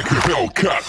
like a Hellcat.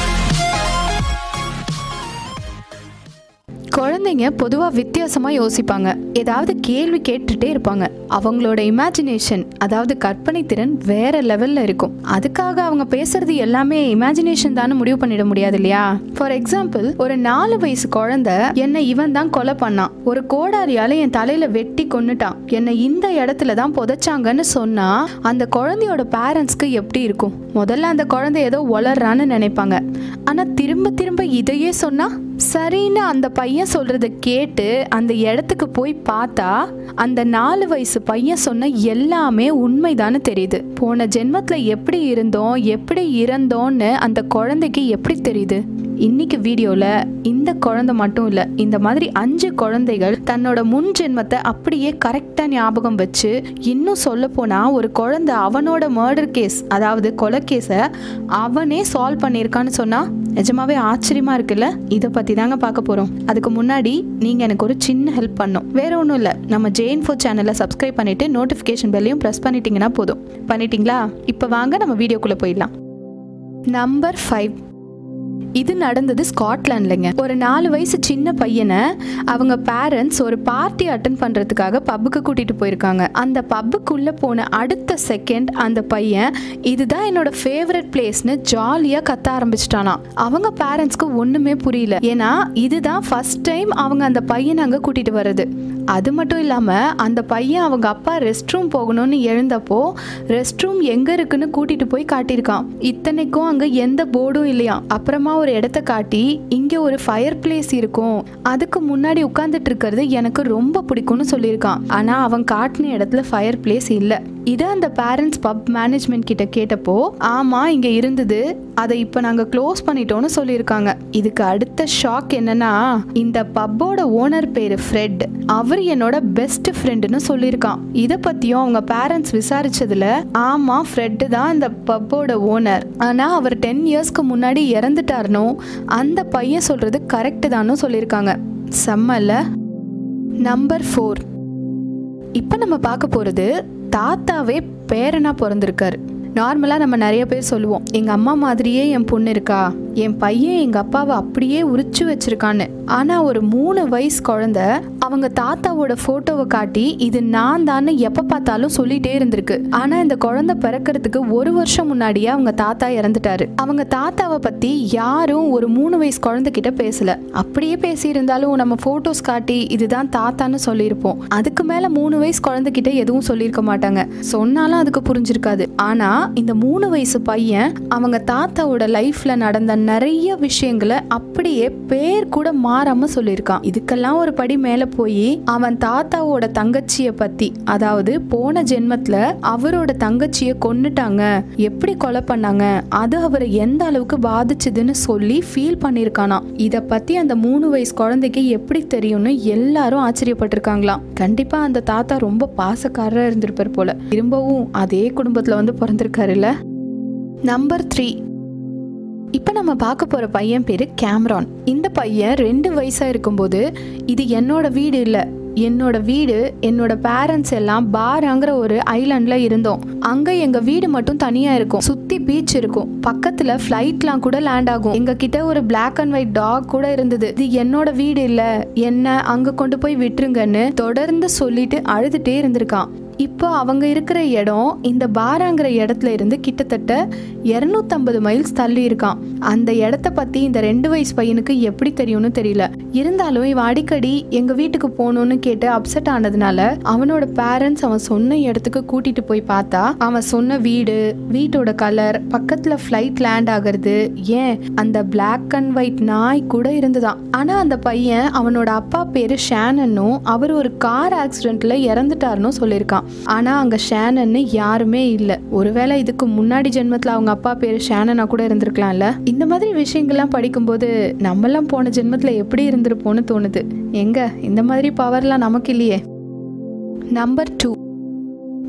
குழந்தைங்க பொதுவாக வித்தியாசமாக யோசிப்பாங்க ஏதாவது கேள்வி கேட்டுட்டே இருப்பாங்க அவங்களோட இமேஜினேஷன் அதாவது கற்பனை திறன் வேற லெவலில் இருக்கும் அதுக்காக அவங்க பேசுறது எல்லாமே இமேஜினேஷன் தானே முடிவு பண்ணிட முடியாது இல்லையா ஃபார் எக்ஸாம்பிள் ஒரு நாலு வயசு குழந்தை என்னை இவன் தான் கொலை பண்ணான் ஒரு கோடாரியால என் தலையில வெட்டி கொன்னுட்டான் என்னை இந்த இடத்துல தான் புதைச்சாங்கன்னு சொன்னா அந்த குழந்தையோட பேரண்ட்ஸ்க்கு எப்படி இருக்கும் முதல்ல அந்த குழந்தை ஏதோ வளர்றான்னு நினைப்பாங்க ஆனா திரும்ப திரும்ப இதையே சொன்னா சரின்னு அந்த பையன் சொல்றத கேட்டு அந்த இடத்துக்கு போய் பார்த்தா அந்த நாலு வயசு பையன் சொன்ன எல்லாமே உண்மைதான்னு தெரியுது போன ஜென்மத்துல எப்படி இருந்தோம் எப்படி இறந்தோன்னு அந்த குழந்தைக்கு எப்படி தெரியுது இன்னைக்கு வீடியோல இந்த குழந்தை மட்டும் இல்ல இந்த மாதிரி அஞ்சு குழந்தைகள் தன்னோட முன் ஜென்மத்தை அப்படியே கரெக்டா ஞாபகம் வச்சு இன்னும் சொல்ல போனா ஒரு குழந்தை அவனோட மர்டர் கேஸ் அதாவது கொலை கேஸை அவனே சால்வ் பண்ணியிருக்கான்னு சொன்னா நிஜமாவே ஆச்சரியமா இருக்குல்ல இதை பத்தி தாங்க பார்க்க போறோம் அதுக்கு முன்னாடி நீங்க எனக்கு ஒரு சின்ன ஹெல்ப் பண்ணும் வேற ஒன்றும் இல்லை நம்ம ஜெயின் ஃபோர் சேனலை சப்ஸ்கிரைப் பண்ணிட்டு நோட்டிஃபிகேஷன் பெல்லையும் ப்ரெஸ் பண்ணிட்டீங்கன்னா போதும் பண்ணிட்டீங்களா இப்போ வாங்க நம்ம வீடியோக்குள்ள போயிடலாம் நம்பர் ஃபைவ் இது நடந்தது ஸ்காட்லாண்ட்லங்க ஒரு நாலு வயசு சின்ன பையனை அவங்க பேரண்ட்ஸ் ஒரு பார்ட்டி அட்டன் பண்றதுக்காக பப்புக்கு கூட்டிட்டு போயிருக்காங்க அந்த பப்புக்குள்ள போன அடுத்த செகண்ட் அந்த பையன் இதுதான் என்னோட ஃபேவரட் பிளேஸ்னு ஜாலியா கத்த ஆரம்பிச்சிட்டானா அவங்க பேரண்ட்ஸ்க்கு ஒண்ணுமே புரியல ஏன்னா இதுதான் ஃபர்ஸ்ட் டைம் அவங்க அந்த பையனை அங்க கூட்டிட்டு வர்றது அது மட்டும் இல்லாம அந்த பையன் அவங்க அப்பா ரெஸ்ட் ரூம் போகணும்னு எழுந்தப்போ ரெஸ்ட் ரூம் எங்க இருக்குன்னு கூட்டிட்டு போய் காட்டியிருக்கான் இத்தனைக்கும் அங்க எந்த போர்டும் இல்லையா அப்புறமா ஒரு இடத்த காட்டி இங்க ஒரு ஃபயர் பிளேஸ் இருக்கும் அதுக்கு முன்னாடி உட்கார்ந்துட்டு இருக்கிறது எனக்கு ரொம்ப பிடிக்கும்னு சொல்லியிருக்கான் ஆனா அவன் காட்டின இடத்துல ஃபயர் பிளேஸ் இல்ல இதை அந்த பேரண்ட்ஸ் பப் மேனேஜ்மெண்ட் கிட்ட கேட்டப்போ ஆமா இங்க இருந்தது அதை இப்போ நாங்க க்ளோஸ் பண்ணிட்டோம்னு சொல்லியிருக்காங்க இதுக்கு அடுத்த ஷாக் என்னன்னா இந்த பப்போட ஓனர் பேரு ஃப்ரெட் அவர் என்னோட பெஸ்ட் ஃப்ரெண்டுன்னு சொல்லியிருக்கான் இதை பத்தியும் அவங்க பேரண்ட்ஸ் விசாரிச்சதுல ஆமா ஃப்ரெட்டு தான் இந்த பப்போட ஓனர் ஆனா அவர் டென் இயர்ஸ்க்கு முன்னாடி இறந்துட்டாருனோ அந்த பையன் சொல்றது கரெக்டு தானும் சொல்லியிருக்காங்க செம்மல்ல நம்பர் ஃபோர் இப்போ நம்ம பார்க்க போகிறது தாத்தாவே பேரனா பிறந்திருக்காரு நார்மலாக நம்ம நிறைய பேர் சொல்லுவோம் எங்கள் அம்மா மாதிரியே என் பொண்ணு இருக்கா என் பையன் எங்கள் அப்பாவை அப்படியே உரிச்சு வச்சிருக்கான்னு ஆனால் ஒரு மூணு வயசு குழந்த அவங்க தாத்தாவோட ஃபோட்டோவை காட்டி இது நான் தானே எப்போ பார்த்தாலும் சொல்லிட்டே இருந்திருக்கு ஆனால் இந்த குழந்தை பிறக்கிறதுக்கு ஒரு வருஷம் முன்னாடியே அவங்க தாத்தா இறந்துட்டாரு அவங்க தாத்தாவை பற்றி யாரும் ஒரு மூணு வயசு குழந்தைகிட்ட பேசல அப்படியே பேசியிருந்தாலும் நம்ம ஃபோட்டோஸ் காட்டி இதுதான் தாத்தான்னு சொல்லியிருப்போம் அதுக்கு மேலே மூணு வயசு குழந்தைகிட்ட எதுவும் சொல்லியிருக்க மாட்டாங்க சொன்னாலும் அதுக்கு புரிஞ்சிருக்காது ஆனால் இந்த மூணு வயசு பையன் அவங்க தாத்தாவோட லைஃப்ல நடந்த நிறைய விஷயங்களை அப்படியே பேர் கூட மாறாம சொல்லியிருக்கான் இதுக்கெல்லாம் ஒரு படி மேல போய் அவன் தாத்தாவோட தங்கச்சிய பத்தி அதாவது போன ஜென்மத்துல அவரோட தங்கச்சிய கொன்னுட்டாங்க எப்படி கொலை பண்ணாங்க அது அவரை எந்த அளவுக்கு பாதிச்சுதுன்னு சொல்லி ஃபீல் பண்ணியிருக்கானாம் இத பத்தி அந்த மூணு வயசு குழந்தைக்கு எப்படி தெரியும்னு எல்லாரும் ஆச்சரியப்பட்டிருக்காங்களாம் கண்டிப்பா அந்த தாத்தா ரொம்ப பாசக்காரரா இருந்திருப்பார் போல திரும்பவும் அதே குடும்பத்துல வந்து பிறந்திருக்காருல்ல நம்பர் த்ரீ இப்போ நம்ம பார்க்க போகிற பையன் பேர் கேம்ரான் இந்த பையன் ரெண்டு வயசாக இருக்கும்போது இது என்னோட வீடு இல்லை என்னோட வீடு என்னோட பேரண்ட்ஸ் எல்லாம் பாராங்கிற ஒரு ஐலாண்ட்ல இருந்தோம் அங்க எங்க வீடு மட்டும் தனியா இருக்கும் சுத்தி பீச் இருக்கும் பக்கத்துல ஃப்ளைட்லாம் கூட லேண்ட் ஆகும் எங்க கிட்ட ஒரு பிளாக் அண்ட் ஒயிட் டாக் கூட இருந்தது இது என்னோட வீடு இல்ல என்ன அங்க கொண்டு போய் விட்டுருங்கன்னு தொடர்ந்து சொல்லிட்டு அழுதுட்டே இருந்திருக்கான் இப்போ அவங்க இருக்கிற இடம் இந்த பாராங்கிற இடத்துல இருந்து கிட்டத்தட்ட இரநூத்தம்பது மைல்ஸ் தள்ளி இருக்கான் அந்த இடத்த பத்தி இந்த ரெண்டு வயசு பையனுக்கு எப்படி தெரியும்னு தெரியல இருந்தாலும் இவன் அடிக்கடி எங்க வீட்டுக்கு போகணும்னு கேட்டு அப்செட் ஆனதுனால அவனோட பேரண்ட்ஸ் அவன் சொன்ன இடத்துக்கு கூட்டிட்டு போய் பார்த்தா அவன் சொன்ன வீடு வீட்டோட கலர் பக்கத்துல ஃப்ளைட் லேண்ட் ஆகிறது ஏன் அந்த பிளாக் அண்ட் ஒயிட் நாய் கூட இருந்துதான் ஆனா அந்த பையன் அவனோட அப்பா பேரு ஷேனன்னும் அவர் ஒரு கார் ஆக்சிடென்ட்ல இறந்துட்டாருன்னு சொல்லியிருக்கான் ஆனா அங்க ஷேனன்னு யாருமே இல்ல ஒருவேளை இதுக்கு முன்னாடி ஜென்மத்துல அவங்க அப்பா பேரு ஷேனனா கூட இருந்திருக்கலாம்ல இந்த மாதிரி விஷயங்கள்லாம் படிக்கும்போது நம்மெல்லாம் போன ஜென்மத்துல எப்படி இருந்திருப்போம்னு தோணுது எங்க இந்த மாதிரி பவர்லாம் நமக்கு இல்லையே நம்பர் டூ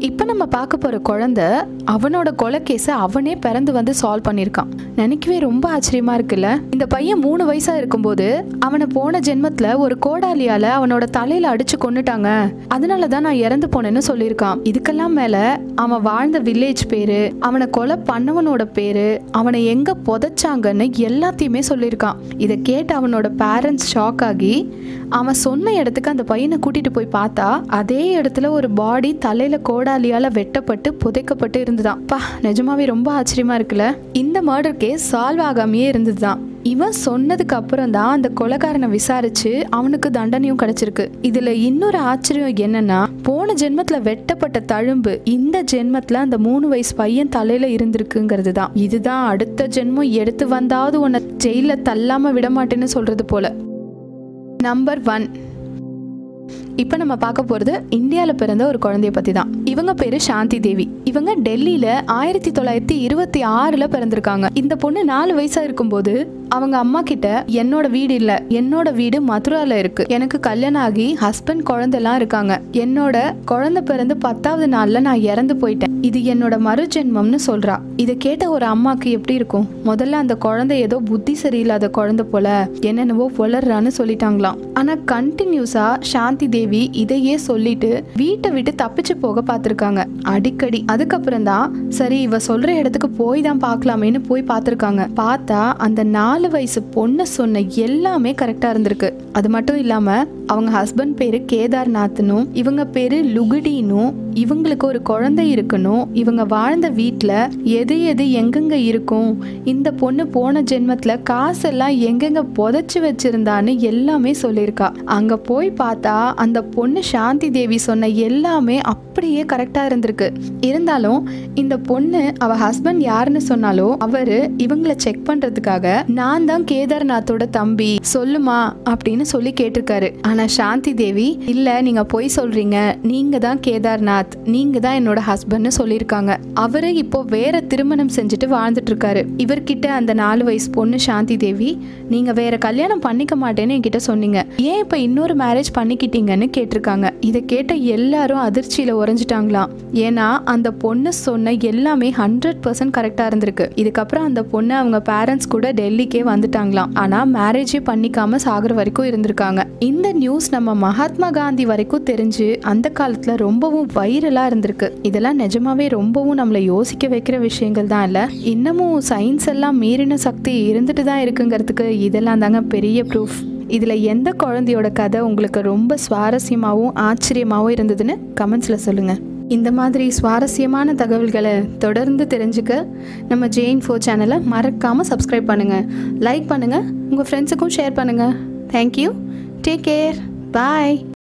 இப்போ நம்ம பார்க்க போற குழந்தை அவனோட கொலை கேஸை அவனே பிறந்து வந்து சால்வ் பண்ணியிருக்கான் நினைக்கவே ரொம்ப ஆச்சரியமா இருக்குல்ல இந்த பையன் மூணு வயசா இருக்கும்போது அவனை போன ஜென்மத்துல ஒரு கோடாலியால அவனோட தலையில அடிச்சு கொன்னுட்டாங்க அதனால தான் நான் இறந்து போனேன்னு சொல்லியிருக்கான் இதுக்கெல்லாம் மேல அவன் வாழ்ந்த வில்லேஜ் பேரு அவனை கொலை பண்ணவனோட பேரு அவனை எங்க புதைச்சாங்கன்னு எல்லாத்தையுமே சொல்லியிருக்கான் இதை கேட்டு அவனோட பேரண்ட்ஸ் ஷாக் ஆகி அவன் சொன்ன இடத்துக்கு அந்த பையனை கூட்டிட்டு போய் பார்த்தா அதே இடத்துல ஒரு பாடி தலையில கோடாலியால வெட்டப்பட்டு புதைக்கப்பட்டு இருந்துதான் பா நிஜமாவே ரொம்ப ஆச்சரியமா இருக்குல்ல இந்த மர்டர் கேஸ் சால்வ் ஆகாமையே இருந்ததுதான் இவன் சொன்னதுக்கு அப்புறம் தான் அந்த கொலைகாரனை விசாரிச்சு அவனுக்கு தண்டனையும் கிடைச்சிருக்கு இதுல இன்னொரு ஆச்சரியம் என்னன்னா போன ஜென்மத்துல வெட்டப்பட்ட தழும்பு இந்த ஜென்மத்துல அந்த மூணு வயசு பையன் தலையில இருந்திருக்குங்கிறது தான் இதுதான் அடுத்த ஜென்மம் எடுத்து வந்தாவது உன்னை ஜெயில தள்ளாம விட மாட்டேன்னு சொல்றது போல நம்பர் ஒன் இப்போ நம்ம பார்க்க போகிறது இந்தியாவில் பிறந்த ஒரு குழந்தைய பற்றி தான் இவங்க பேர் சாந்தி தேவி இவங்க டெல்லியில் ஆயிரத்தி தொள்ளாயிரத்தி இருபத்தி ஆறில் பிறந்திருக்காங்க இந்த பொண்ணு நாலு வயசாக இருக்கும்போது அவங்க அம்மா கிட்ட என்னோட வீடு இல்லை என்னோட வீடு மதுராவில் இருக்கு எனக்கு கல்யாணம் ஆகி ஹஸ்பண்ட் குழந்தைலாம் இருக்காங்க என்னோட குழந்தை பிறந்து பத்தாவது நாளில் நான் இறந்து போயிட்டேன் இது என்னோட மறுஜென்மம்னு சொல்றா இதை கேட்ட ஒரு அம்மாக்கு எப்படி இருக்கும் முதல்ல அந்த குழந்தை ஏதோ புத்தி சரியில்லாத குழந்தை போல என்னென்னவோ வளர்றான்னு சொல்லிட்டாங்களாம் ஆனா கண்டினியூஸா சாந்தி தேவி இதையே சொல்லிட்டு வீட்டை விட்டு தப்பிச்சு போக பார்த்துருக்காங்க அடிக்கடி அதுக்கப்புறம் தான் சரி இவ சொல்ற இடத்துக்கு போய் தான் பார்க்கலாமேன்னு போய் பார்த்துருக்காங்க பார்த்தா அந்த நாலு வயசு பொண்ணு சொன்ன எல்லாமே கரெக்டா இருந்திருக்கு அது மட்டும் இல்லாம அவங்க ஹஸ்பண்ட் பேரு கேதார்நாத்னும் இவங்க பேரு லுகுடினும் இவங்களுக்கு ஒரு குழந்தை இருக்கணும் இவங்க வாழ்ந்த வீட்டில் எது எது எங்கெங்க இருக்கும் இந்த பொண்ணு போன ஜென்மத்தில் காசெல்லாம் எங்கெங்க புதைச்சி வச்சிருந்தான்னு எல்லாமே சொல்லியிருக்கா அங்கே போய் பார்த்தா அந்த பொண்ணு சாந்தி தேவி சொன்ன எல்லாமே அப்படியே கரெக்டாக இருந்திருக்கு இருந்தாலும் இந்த பொண்ணு அவ ஹஸ்பண்ட் யாருன்னு சொன்னாலோ அவரு இவங்கள செக் பண்றதுக்காக நான் தான் கேதார்நாத்தோட தம்பி சொல்லுமா அப்படின்னு சொல்லி கேட்டிருக்காரு ஆனா சாந்தி தேவி இல்ல நீங்க பொய் சொல்றீங்க நீங்க தான் கேதார்நாத் நீங்க தான் என்னோட ஹஸ்பண்ட்னு சொல்லியிருக்காங்க அவரு இப்போ வேற திருமணம் செஞ்சுட்டு வாழ்ந்துட்டு இருக்காரு இவர்கிட்ட அந்த நாலு வயசு பொண்ணு சாந்தி தேவி நீங்க வேற கல்யாணம் பண்ணிக்க மாட்டேன்னு என்கிட்ட சொன்னீங்க ஏன் இப்ப இன்னொரு மேரேஜ் பண்ணிக்கிட்டீங்கன்னு கேட்டிருக்காங்க இதை கேட்ட எல்லாரும் அதிர்ச்சியில உறைஞ்சிட்டாங்களாம் ஏன்னா அந்த பொண்ணு சொன்ன எல்லாமே ஹண்ட்ரட் பர்சன்ட் கரெக்டா இருந்திருக்கு இதுக்கப்புறம் அந்த பொண்ணு அவங்க பேரண்ட்ஸ் கூட டெல்லிக்கே வந்துட்டாங்களாம் ஆனா மேரேஜே பண்ணிக்காம சாகுற வரைக்கும் இருந்திருக்காங்க இந்த நியூஸ் நம்ம மகாத்மா காந்தி வரைக்கும் தெரிஞ்சு அந்த காலத்துல ரொம்பவும் வைரலா இருந்திருக்கு இதெல்லாம் நிஜமாவே ரொம்பவும் நம்மளை யோசிக்க வைக்கிற விஷயங்கள் தான் இல்ல இன்னமும் சயின்ஸ் எல்லாம் மீறின சக்தி இருந்துட்டு தான் இருக்குங்கிறதுக்கு இதெல்லாம் தாங்க பெரிய ப்ரூஃப் இதில் எந்த குழந்தையோட கதை உங்களுக்கு ரொம்ப சுவாரஸ்யமாகவும் ஆச்சரியமாகவும் இருந்ததுன்னு கமெண்ட்ஸில் சொல்லுங்கள் இந்த மாதிரி சுவாரஸ்யமான தகவல்களை தொடர்ந்து தெரிஞ்சுக்க நம்ம ஜெயின் ஃபோ சேனலை மறக்காமல் சப்ஸ்கிரைப் பண்ணுங்கள் லைக் பண்ணுங்கள் உங்கள் ஃப்ரெண்ட்ஸுக்கும் ஷேர் பண்ணுங்கள் தேங்க்யூ டேக் கேர் பாய்